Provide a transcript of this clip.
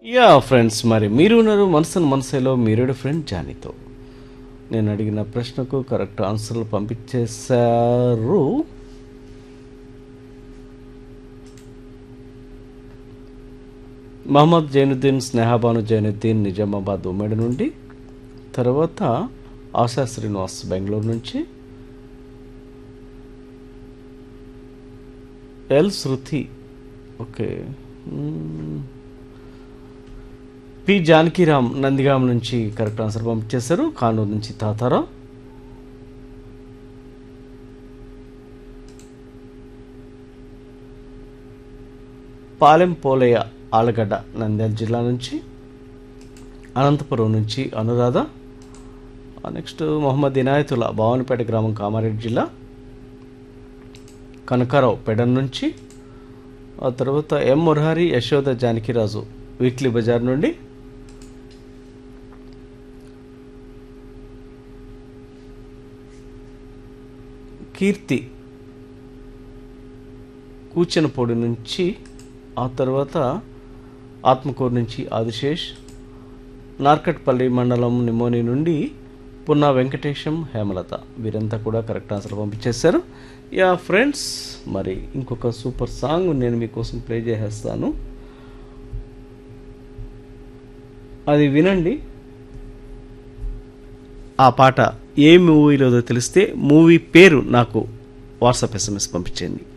Yeah friends మరి మీరు ఉన్నారు మనసును మనసులో మీరేడు ఫ్రెండ్ జానీతో నేను అడిగిన ప్రశ్నకు కరెక్ట్ ఆన్సర్లు పంపించేశారు మహమ్మద్ జైనుద్దీన్ స్నేహబాను జైనుద్దీన్ నిజామాబాద్ ఉమ్మడి నుండి తర్వాత ఆశా శ్రీనివాస్ బెంగళూరు నుంచి ఎల్ శృతి ఓకే మ్మ్. పి జానకిరామ్ నందిగాం నుంచి కరెక్ట్ ఆన్సర్ పంపించేశారు కానూరు నుంచి తాతారావు పాలెం పోలయ్య ఆలగడ్డ నంద్యాల జిల్లా నుంచి అనంతపురం నుంచి అనురాధ నెక్స్ట్ మొహమ్మద్ ఇనాయతుల్లా భవానిపేట గ్రామం కామారెడ్డి జిల్లా కనకారావు పెడన్ నుంచి ఆ తర్వాత M Murahari Yashoda Janakiraju weekly bazaar నుండి కీర్తి కూచనపొడి నుంచి ఆ తర్వాత ఆత్మకూరు నుంచి ఆదిశేష్ నార్కట్పల్లి మండలం నిమోని నుండి పున్నా వెంకటేశం హేమలత వీరంతా కూడా కరెక్ట్ ఆన్సర్ పంపించేశారు యా ఫ్రెండ్స్ మరి ఇంకొక సూపర్ సాంగ్ నేను మీకోసం ప్లే చేసేస్తాను అది వినండి ఆ పాట ఏ మూవీలోదో తెలిస్తే మూవీ పేరు నాకు వాట్సాప్ ఎస్ఎంఎస్ పంపించండి